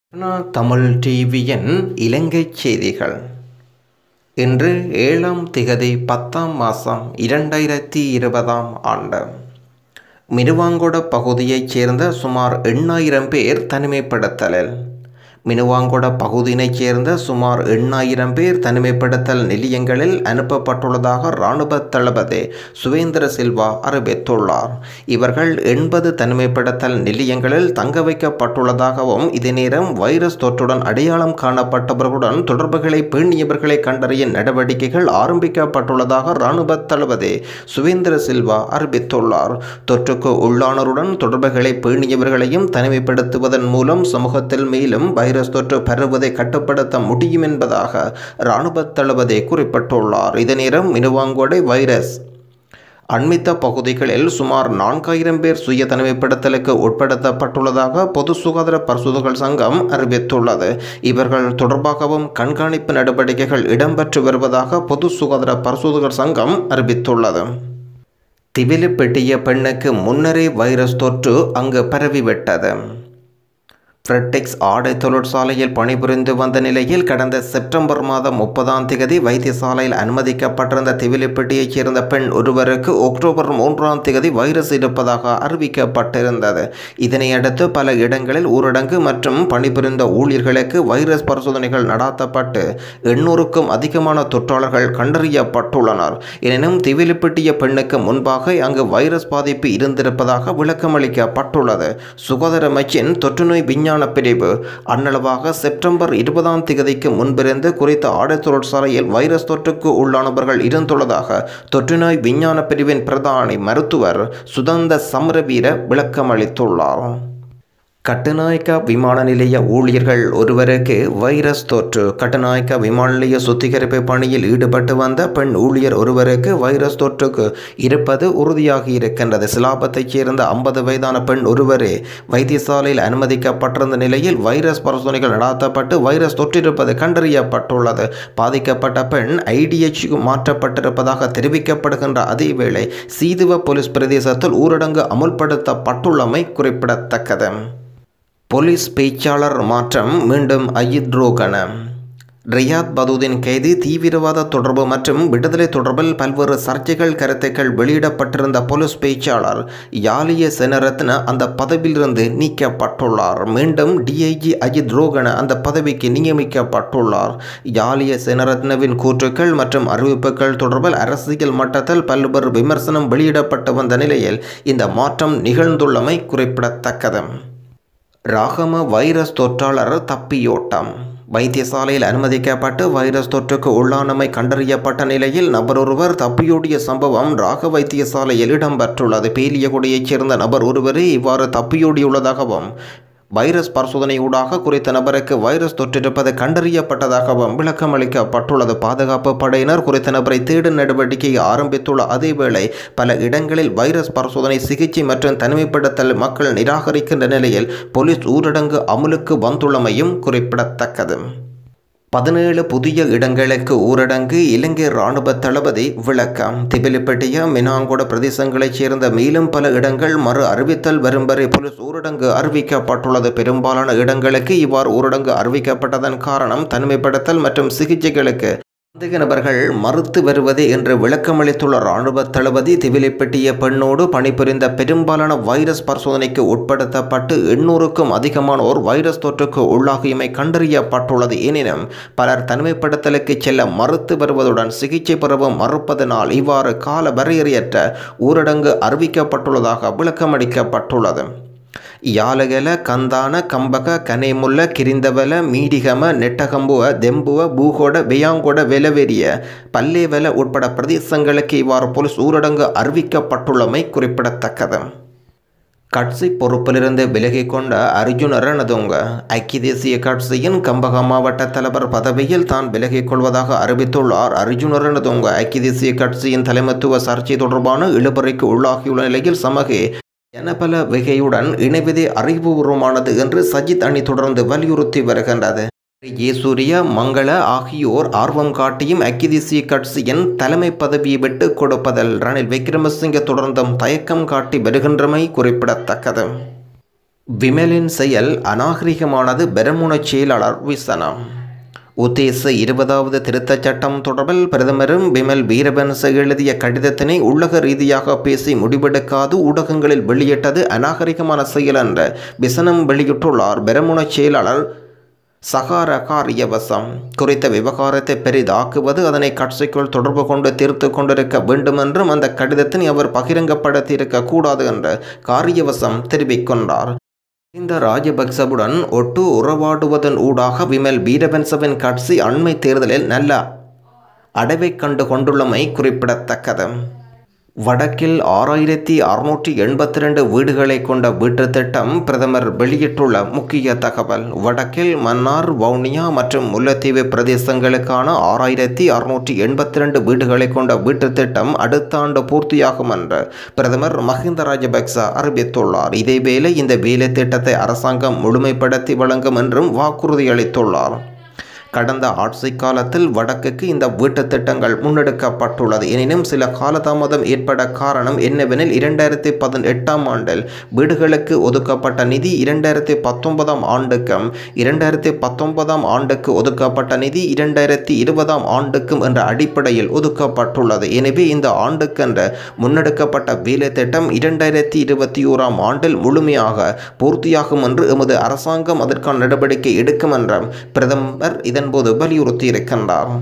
கருணா தமிழ் டிவியின் இலங்கைச் செய்திகள் இன்று ஏழாம் திகதி பத்தாம் மாதம் இரண்டாயிரத்தி இருபதாம் ஆண்டு மினுவாங்கொட பகுதியைச் சேர்ந்த சுமார் எண்ணாயிரம் பேர் தனிமைப்படுத்தலில் மினுவாங்கொட பகுதியினைச் சேர்ந்த சுமார் எண்ணாயிரம் பேர் தனிமைப்படுத்தல் நிலையங்களில் அனுப்பப்பட்டுள்ளதாக இராணுவ தளபதி சுவேந்திர சில்வா அறிவித்துள்ளார் இவர்கள் எண்பது தனிமைப்படுத்தல் நிலையங்களில் தங்க வைக்கப்பட்டுள்ளதாகவும் இதே நேரம் வைரஸ் தொற்றுடன் அடையாளம் காணப்பட்டவர்களுடன் தொடர்புகளை பேணியவர்களை கண்டறிய நடவடிக்கைகள் ஆரம்பிக்கப்பட்டுள்ளதாக இராணுவ தளபதி சுவேந்திர சில்வா அறிவித்துள்ளார் தொற்றுக்கு உள்ளானருடன் தொடர்புகளை பேணியவர்களையும் தனிமைப்படுத்துவதன் மூலம் சமூகத்தில் மேலும் வைரஸ் தொற்று பரவுவதை கட்டுப்படுத்த முடியும் என்பதாக இராணுவ தளபதி குறிப்பிட்டுள்ளார் இதே நேரம் மினுவாங்கோடை வைரஸ் அண்மித்த பகுதிகளில் சுமார் நான்காயிரம் பேர் சுய தனிமைப்படுத்தலுக்கு உட்படுத்தப்பட்டுள்ளதாக பொது சுகாதார பரிசோதகர்கள் சங்கம் அறிவித்துள்ளது இவர்கள் தொடர்பாகவும் கண்காணிப்பு நடவடிக்கைகள் இடம்பெற்று வருவதாக பொது சுகாதார பரிசோதகர் சங்கம் அறிவித்துள்ளது திவிலிப்பெட்டிய பெண்ணுக்கு முன்னரே வைரஸ் தொற்று அங்கு பரவிவிட்டது ஃப்ரெட்டெக்ஸ் ஆடை தொழிற்சாலையில் பணிபுரிந்து வந்த நிலையில் கடந்த செப்டம்பர் மாதம் முப்பதாம் தேதி வைத்தியசாலையில் அனுமதிக்கப்பட்டிருந்த திவிலிப்பட்டியைச் சேர்ந்த பெண் ஒருவருக்கு அக்டோபர் மூன்றாம் தேதி வைரஸ் இருப்பதாக அறிவிக்கப்பட்டிருந்தது இதனையடுத்து பல இடங்களில் ஊரடங்கு மற்றும் பணிபுரிந்த ஊழியர்களுக்கு வைரஸ் பரிசோதனைகள் நடாத்தப்பட்டு எண்ணூறுக்கும் அதிகமான தொற்றாளர்கள் கண்டறியப்பட்டுள்ளனர் எனினும் திவிலிப்பட்டிய பெண்ணுக்கு முன்பாக அங்கு வைரஸ் பாதிப்பு இருந்திருப்பதாக விளக்கமளிக்கப்பட்டுள்ளது சுகாதார அமைச்சின் தொற்றுநோய் விஞ்ஞான விஞ்ஞான பிரிவு அன்னளவாக செப்டம்பர் இருபதாம் தேதிக்கு முன்பிருந்து குறித்த ஆடை தொழிற்சாலையில் வைரஸ் தொற்றுக்கு உள்ளானவர்கள் இருந்துள்ளதாக தொற்றுநோய் விஞ்ஞான பிரிவின் பிரதானி மருத்துவர் சுதந்த சமரவீர விளக்கமளித்துள்ளார் கட்டுநாயக்கா விமான நிலைய ஊழியர்கள் ஒருவருக்கு வைரஸ் தொற்று கட்டுநாயக்கா விமான நிலைய சுத்திகரிப்பு பணியில் ஈடுபட்டு வந்த பெண் ஊழியர் ஒருவருக்கு வைரஸ் தொற்றுக்கு இருப்பது உறுதியாகி இருக்கின்றது சிலாபத்தைச் சேர்ந்த ஐம்பது வயதான பெண் ஒருவரே வைத்தியசாலையில் அனுமதிக்கப்பட்டிருந்த நிலையில் வைரஸ் பரிசோதனைகள் நடாத்தப்பட்டு வைரஸ் தொற்றிருப்பது கண்டறியப்பட்டுள்ளது பாதிக்கப்பட்ட பெண் ஐடிஎச்சுக்கு மாற்றப்பட்டிருப்பதாக தெரிவிக்கப்படுகின்ற அதேவேளை சீதுவ போலீஸ் பிரதேசத்தில் ஊரடங்கு அமுல்படுத்தப்பட்டுள்ளமை குறிப்பிடத்தக்கது போலீஸ் பேச்சாளர் மாற்றம் மீண்டும் அயித் ரோகன ரியாத் பதூதின் கைது தீவிரவாத தொடர்பு மற்றும் விடுதலை தொடர்பில் பல்வேறு சர்ச்சைகள் கருத்துக்கள் வெளியிடப்பட்டிருந்த போலீஸ் பேச்சாளர் யாலிய செனரத்ன அந்த பதவியிலிருந்து நீக்கப்பட்டுள்ளார் மீண்டும் டிஐஜி அஜித் ரோகன அந்த பதவிக்கு நியமிக்கப்பட்டுள்ளார் யாலிய செனரத்னவின் கூற்றுக்கள் மற்றும் அறிவிப்புகள் தொடர்பில் அரசியல் மட்டத்தில் பல்வேறு விமர்சனம் வெளியிடப்பட்டு வந்த நிலையில் இந்த மாற்றம் நிகழ்ந்துள்ளமை குறிப்பிடத்தக்கது ராகம வைரஸ் தொற்றாளர் தப்பியோட்டம் வைத்தியசாலையில் அனுமதிக்கப்பட்டு வைரஸ் தொற்றுக்கு உள்ளானமை கண்டறியப்பட்ட நிலையில் நபர் ஒருவர் தப்பியோடிய சம்பவம் ராக வைத்தியசாலையில் இடம்பெற்றுள்ளது பேலியகுடியைச் சேர்ந்த நபர் ஒருவரே இவ்வாறு தப்பியோடியுள்ளதாகவும் வைரஸ் பரிசோதனையூடாக குறித்த நபருக்கு வைரஸ் தொற்றிருப்பது கண்டறியப்பட்டதாகவும் விளக்கமளிக்கப்பட்டுள்ளது பாதுகாப்பு படையினர் குறித்த நபரை தேடும் நடவடிக்கையை ஆரம்பித்துள்ள அதேவேளை பல இடங்களில் வைரஸ் பரிசோதனை சிகிச்சை மற்றும் தனிமைப்படுத்தல் மக்கள் நிராகரிக்கின்ற நிலையில் போலீஸ் ஊரடங்கு அமுலுக்கு வந்துள்ளமையும் குறிப்பிடத்தக்கது பதினேழு புதிய இடங்களுக்கு ஊரடங்கு இலங்கை இராணுவ தளபதி விளக்கம் திபிலிப்பட்டிய மினாங்கோட பிரதேசங்களைச் சேர்ந்த மேலும் பல இடங்கள் மறு அறிவித்தல் வரும் வரை போலீஸ் ஊரடங்கு அறிவிக்கப்பட்டுள்ளது பெரும்பாலான இடங்களுக்கு இவ்வாறு ஊரடங்கு அறிவிக்கப்பட்டதன் காரணம் தனிமைப்படுத்தல் மற்றும் சிகிச்சைகளுக்கு சந்தேக நபர்கள் மறுத்து வருவதே என்று விளக்கமளித்துள்ள இராணுவ தளபதி திவிலிப்பட்டிய பெண்ணோடு பணிபுரிந்த பெரும்பாலான வைரஸ் பரிசோதனைக்கு உட்படுத்தப்பட்டு எண்ணூறுக்கும் அதிகமானோர் வைரஸ் தொற்றுக்கு உள்ளாகியமை கண்டறியப்பட்டுள்ளது எனினும் பலர் தனிமைப்படுத்தலுக்கு செல்ல மறுத்து வருவதுடன் சிகிச்சை பெறவும் மறுப்பதனால் இவ்வாறு கால வரையறையற்ற ஊரடங்கு அறிவிக்கப்பட்டுள்ளதாக விளக்கமளிக்கப்பட்டுள்ளது ಯಾಲಗೆಲ ಕಂದಾನ ಕಂಬಕ ಕನೆಮುಲ್ಲ ಕಿರಿಂದವಲ ಮೀಡಿಗಮ நெட்டகம்புவ தெம்புவ பூகோட வெயாங்கோட வெலவெரிய பல்லேவல உட்பட பிரதேசங்களுக்கு இவ்வாறு போலீஸ் ஊரடங்கு அறிவிக்கப்பட்டுள்ளமை குறிப்பிடத்தக்கது கட்சி பொறுப்பிலிருந்து விலகிக் கொண்ட அர்ஜுன் ரணதுங்க ஐக்கிய தேசிய கட்சியின் கம்பக மாவட்ட தலைவர் பதவியில் தான் விலகிக் கொள்வதாக அறிவித்துள்ளார் அர்ஜுன் ரணதுங்க ஐக்கிய தேசிய கட்சியின் தலைமத்துவ சர்ச்சை தொடர்பான இழுபறைக்கு உள்ளாகியுள்ள நிலையில் சமகே ஜனபல வகையுடன் இணைவதே அறிவுபூர்வமானது என்று சஜித் அணி தொடர்ந்து வலியுறுத்தி வருகின்றது ஜேசூரிய மங்கள ஆகியோர் ஆர்வம் காட்டியும் ஐக்கிய தேசிய கட்சியின் தலைமை பதவியை விட்டு கொடுப்பதில் ரணில் விக்ரமசிங்க தொடர்ந்தும் தயக்கம் காட்டி வருகின்றமை குறிப்பிடத்தக்கது விமலின் செயல் அநாகரிகமானது பெரமுன செயலாளர் விசனம் உத்தேச இருபதாவது திருத்தச் சட்டம் தொடர்பில் பிரதமரும் பிமல் வீரபன்ச எழுதிய கடிதத்தினை உள்ளக ரீதியாக பேசி முடிவெடுக்காது ஊடகங்களில் வெளியிட்டது அநாகரிகமான செயல் என்ற விசனம் வெளியிட்டுள்ளார் பெரமுன செயலாளர் சகார காரியவசம் குறித்த விவகாரத்தை பெரிதாக்குவது அதனை கட்சிக்குள் தொடர்பு கொண்டு தீர்த்து கொண்டிருக்க வேண்டும் என்றும் அந்த கடிதத்தினை அவர் பகிரங்கப்படுத்தியிருக்க கூடாது என்று காரியவசம் தெரிவிக்கின்றார் இந்த ராஜபக்சவுடன் ஒட்டு உறவாடுவதன் ஊடாக விமல் வீரபன்சவின் கட்சி அண்மை தேர்தலில் நல்ல அடைவை கண்டு கொண்டுள்ளமை குறிப்பிடத்தக்கது வடக்கில் ஆறாயிரத்தி அறுநூற்றி எண்பத்தி ரெண்டு வீடுகளை கொண்ட வீட்டு திட்டம் பிரதமர் வெளியிட்டுள்ள முக்கிய தகவல் வடக்கில் மன்னார் வவுனியா மற்றும் முல்லைத்தீவு பிரதேசங்களுக்கான ஆறாயிரத்தி அறுநூற்றி எண்பத்தி ரெண்டு வீடுகளை கொண்ட வீட்டு திட்டம் அடுத்த ஆண்டு பூர்த்தியாகும் என்று பிரதமர் மஹிந்த ராஜபக்ச அறிவித்துள்ளார் இதேவேளை இந்த வேலை திட்டத்தை அரசாங்கம் முழுமைப்படுத்தி வழங்கும் என்றும் வாக்குறுதி அளித்துள்ளார் கடந்த ஆட்சி காலத்தில் வடக்குக்கு இந்த வீட்டு திட்டங்கள் முன்னெடுக்கப்பட்டுள்ளது எனினும் சில காலதாமதம் ஏற்பட காரணம் என்னவெனில் இரண்டாயிரத்தி பதினெட்டாம் ஆண்டில் வீடுகளுக்கு ஒதுக்கப்பட்ட நிதி இரண்டாயிரத்தி பத்தொன்பதாம் ஆண்டுக்கும் இரண்டாயிரத்தி பத்தொன்பதாம் ஆண்டுக்கு ஒதுக்கப்பட்ட நிதி இரண்டாயிரத்தி இருபதாம் ஆண்டுக்கும் என்ற அடிப்படையில் ஒதுக்கப்பட்டுள்ளது எனவே இந்த ஆண்டுக்கென்ற முன்னெடுக்கப்பட்ட வேலை திட்டம் இரண்டாயிரத்தி இருபத்தி ஓராம் ஆண்டில் முழுமையாக பூர்த்தியாகும் என்று எமது அரசாங்கம் அதற்கான நடவடிக்கை எடுக்கும் என்றும் பிரதமர் இதன்போது வலியுறுத்தியிருக்கின்றார்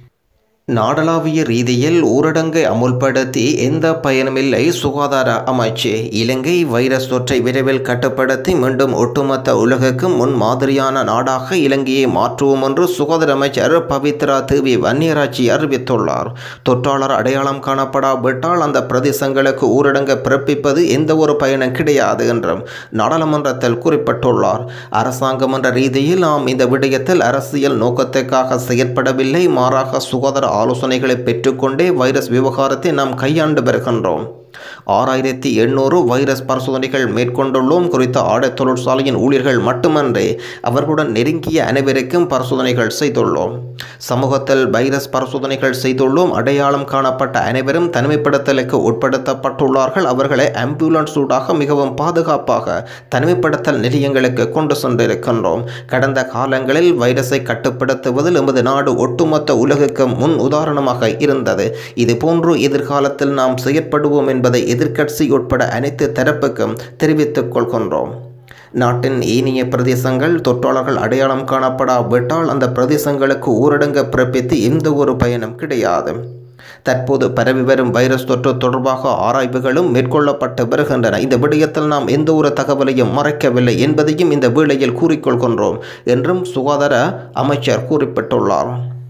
நாடளாவிய ரீதியில் ஊரடங்கை அமுல்படுத்தி எந்த பயனுமில்லை சுகாதார அமைச்சு இலங்கை வைரஸ் தொற்றை விரைவில் கட்டுப்படுத்தி மீண்டும் ஒட்டுமொத்த உலகுக்கும் முன் மாதிரியான நாடாக இலங்கையை மாற்றுவோம் என்று சுகாதார அமைச்சர் பவித்ரா தேவி வன்னியராட்சி அறிவித்துள்ளார் தொற்றாளர் அடையாளம் காணப்படாவிட்டால் அந்த பிரதேசங்களுக்கு ஊரடங்கு பிறப்பிப்பது எந்த ஒரு பயனும் கிடையாது என்றும் நாடாளுமன்றத்தில் குறிப்பிட்டுள்ளார் அரசாங்கம் என்ற ரீதியில் நாம் இந்த விடயத்தில் அரசியல் நோக்கத்துக்காக செயற்படவில்லை மாறாக சுகாதார ஆலோசனைகளை பெற்றுக்கொண்டே வைரஸ் விவகாரத்தை நாம் கையாண்டு வருகின்றோம் ஆறாயிரத்தி எண்ணூறு வைரஸ் பரிசோதனைகள் மேற்கொண்டுள்ளோம் குறித்த ஆடை தொழிற்சாலையின் ஊழியர்கள் மட்டுமன்றி அவர்களுடன் நெருங்கிய அனைவருக்கும் பரிசோதனைகள் செய்துள்ளோம் சமூகத்தில் வைரஸ் பரிசோதனைகள் செய்துள்ளோம் அடையாளம் காணப்பட்ட அனைவரும் தனிமைப்படுத்தலுக்கு உட்படுத்தப்பட்டுள்ளார்கள் அவர்களை ஆம்புலன்ஸ் ஊடாக மிகவும் பாதுகாப்பாக தனிமைப்படுத்தல் நிலையங்களுக்கு கொண்டு சென்றிருக்கின்றோம் கடந்த காலங்களில் வைரஸை கட்டுப்படுத்துவதில் எமது நாடு ஒட்டுமொத்த உலகுக்கு முன் உதாரணமாக இருந்தது இதுபோன்று எதிர்காலத்தில் நாம் செயற்படுவோம் என்பதை எதிர்க்கட்சி உட்பட அனைத்து தரப்புக்கும் தெரிவித்துக் கொள்கின்றோம் நாட்டின் ஏனைய பிரதேசங்கள் தொற்றாளர்கள் அடையாளம் காணப்படாவிட்டால் அந்த பிரதேசங்களுக்கு ஊரடங்கு பிறப்பித்து எந்த ஒரு பயனும் கிடையாது தற்போது பரவி வரும் வைரஸ் தொற்று தொடர்பாக ஆராய்வுகளும் மேற்கொள்ளப்பட்டு வருகின்றன இந்த விடயத்தில் நாம் எந்த ஒரு தகவலையும் மறைக்கவில்லை என்பதையும் இந்த வேளையில் கூறிக்கொள்கின்றோம் என்றும் சுகாதார அமைச்சர் குறிப்பிட்டுள்ளார்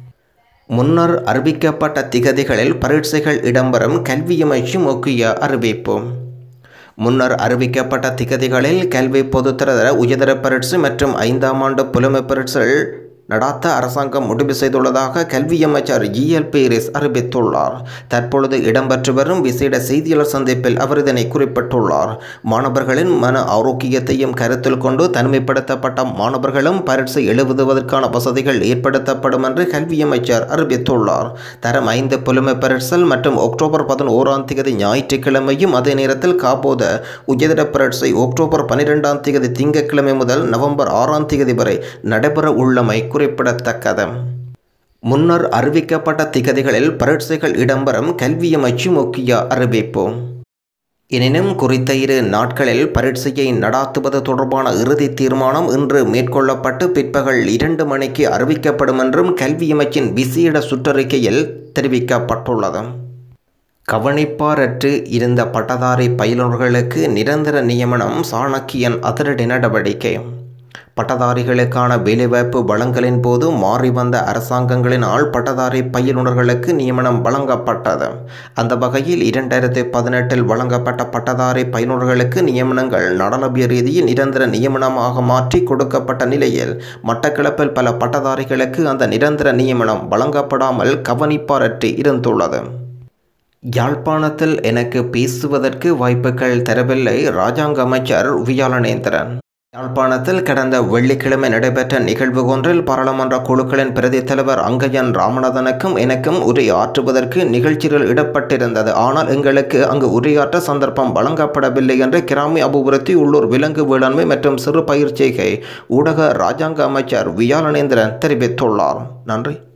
முன்னர் அறிவிக்கப்பட்ட திகதிகளில் பரீட்சைகள் இடம்பெறும் கல்வியமைச்சு முக்கிய அறிவிப்பு முன்னர் அறிவிக்கப்பட்ட திகதிகளில் கல்வி பொதுத்தர உயர்தர பரீட்சை மற்றும் ஐந்தாம் ஆண்டு புலமை பரீட்சைகள் நடாத்த அரசாங்கம் முடிவு செய்துள்ளதாக கல்வி அமைச்சர் ஜிஎல் பேரிஸ் அறிவித்துள்ளார் தற்பொழுது இடம்பெற்று வரும் விசேட செய்தியாளர் சந்திப்பில் அவர் இதனை குறிப்பிட்டுள்ளார் மாணவர்களின் மன ஆரோக்கியத்தையும் கருத்தில் கொண்டு தனிமைப்படுத்தப்பட்ட மாணவர்களும் பரீட்சை எழுதுவதற்கான வசதிகள் ஏற்படுத்தப்படும் என்று கல்வி அமைச்சர் அறிவித்துள்ளார் தரம் ஐந்து புலமை பரீட்சல் மற்றும் அக்டோபர் பதினோராம் தேதி ஞாயிற்றுக்கிழமையும் அதே நேரத்தில் காப்போத உயர்தர பரீட்சை அக்டோபர் பனிரெண்டாம் தேதி திங்கட்கிழமை முதல் நவம்பர் ஆறாம் தேதி வரை நடைபெற உள்ளமை குறிப்பிடத்தக்கது முன்னர் அறிவிக்கப்பட்ட திகதிகளில் பரீட்சைகள் இடம்பெறும் கல்வி அமைச்சு முக்கிய அறிவிப்பு எனினும் குறித்த இரு நாட்களில் பரீட்சையை நடாத்துவது தொடர்பான இறுதி தீர்மானம் இன்று மேற்கொள்ளப்பட்டு பிற்பகல் இரண்டு மணிக்கு அறிவிக்கப்படும் என்றும் கல்வி அமைச்சின் விசேட சுற்றறிக்கையில் தெரிவிக்கப்பட்டுள்ளது கவனிப்பாரற்று இருந்த பட்டதாரி பயிலுநர்களுக்கு நிரந்தர நியமனம் சாணக்கியன் அதிரடி நடவடிக்கை பட்டதாரிகளுக்கான வேலைவாய்ப்பு வழங்கலின் போது மாறி வந்த அரசாங்கங்களினால் பட்டதாரி பயிலுனர்களுக்கு நியமனம் வழங்கப்பட்டது அந்த வகையில் இரண்டாயிரத்தி பதினெட்டில் வழங்கப்பட்ட பட்டதாரி பயிலுனர்களுக்கு நியமனங்கள் நாடளாவிய ரீதியில் நிரந்தர நியமனமாக மாற்றி கொடுக்கப்பட்ட நிலையில் மட்டக்களப்பில் பல பட்டதாரிகளுக்கு அந்த நிரந்தர நியமனம் வழங்கப்படாமல் கவனிப்பாரற்று இருந்துள்ளது யாழ்ப்பாணத்தில் எனக்கு பேசுவதற்கு வாய்ப்புகள் தரவில்லை ராஜாங்க அமைச்சர் வியாழனேந்திரன் யாழ்ப்பாணத்தில் கடந்த வெள்ளிக்கிழமை நடைபெற்ற நிகழ்வு ஒன்றில் பாராளுமன்ற குழுக்களின் பிரதி தலைவர் அங்கஜன் ராமநாதனுக்கும் எனக்கும் உரையாற்றுவதற்கு நிகழ்ச்சிகள் இடப்பட்டிருந்தது ஆனால் எங்களுக்கு அங்கு உரையாற்ற சந்தர்ப்பம் வழங்கப்படவில்லை என்று கிராமிய அபிவிருத்தி உள்ளூர் விலங்கு வேளாண்மை மற்றும் சிறு பயிர் செய்கை ஊடக ராஜாங்க அமைச்சர் வியாழனேந்திரன் தெரிவித்துள்ளார் நன்றி